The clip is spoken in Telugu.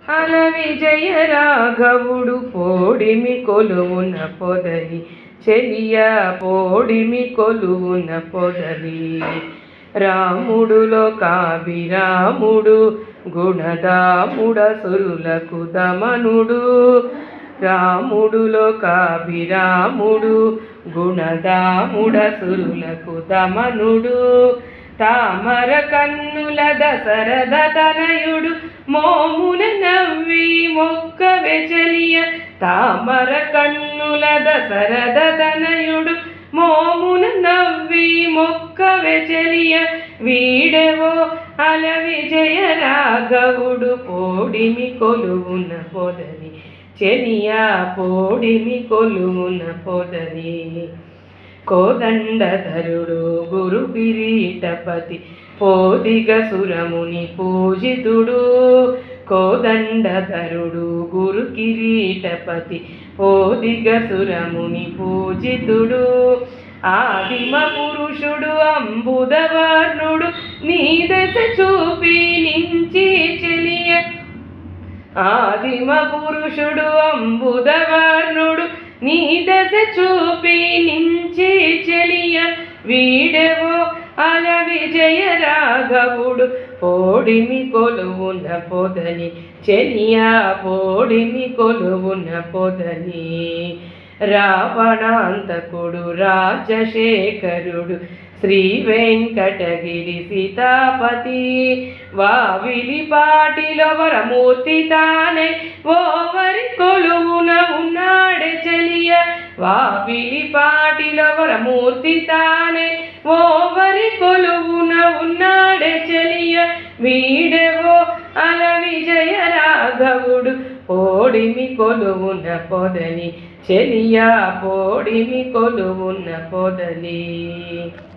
అల విజయ రాఘవుడు పోడిమి కొలువున పొదలి చెలియ పోడిమి కొలువున పొదలి రాముడులో కాభిరాముడు గుణదాముడ సురులకు దమనుడు రాముడులో కాభిరాముడు గుణదాముడ సురులకు దమనుడు తామర కన్నుల దశరథ తనయుడు మోమున నవ్వి మొక్క వెచలియ తామర కన్నుల దశరథ తనయుడు మోమున నవ్వి మొక్క వెచలియ వీడెవో అల విజయ రాఘవుడు పోడిమి కొలువున పొదని చెలియా పోడిమి కొలువున పొదని కోదండధరుడు గురు కిరీటపతి పోదిగ సురముని పూజితుడు కోదండధరుడు గురు కిరీటపతి పోదిగ సురముని పూజితుడు ఆదిమ పురుషుడు అంబుదవర్ణుడు నీ దశ చూపి నించి చెలియ ఆదిమ పురుషుడు అంబుదవర్ణుడు నీ దశ చూపి నించి చెలియ వీడెవో అల విజయ రాఘవుడు పోడిమి కొలువున పొదని చెలియా పోడిమి కొలువున పొదని రావణాంతకుడు రాజశేఖరుడు శ్రీ వెంకటగిరి సీతాపతి వావిలి పాటిలో వరమూర్తి తానే ఓవరి కొలువున ఉన్నాడే చెలియ వావిలి పాటిలో వరమూర్తి తానే ఓవరి కొలువున ఉన్నాడే చెలియ వీడెవో అల విజయ రాఘవుడు పోడిమి కొలువున పొదని చెలియా పోడిమి కొలువున పొదని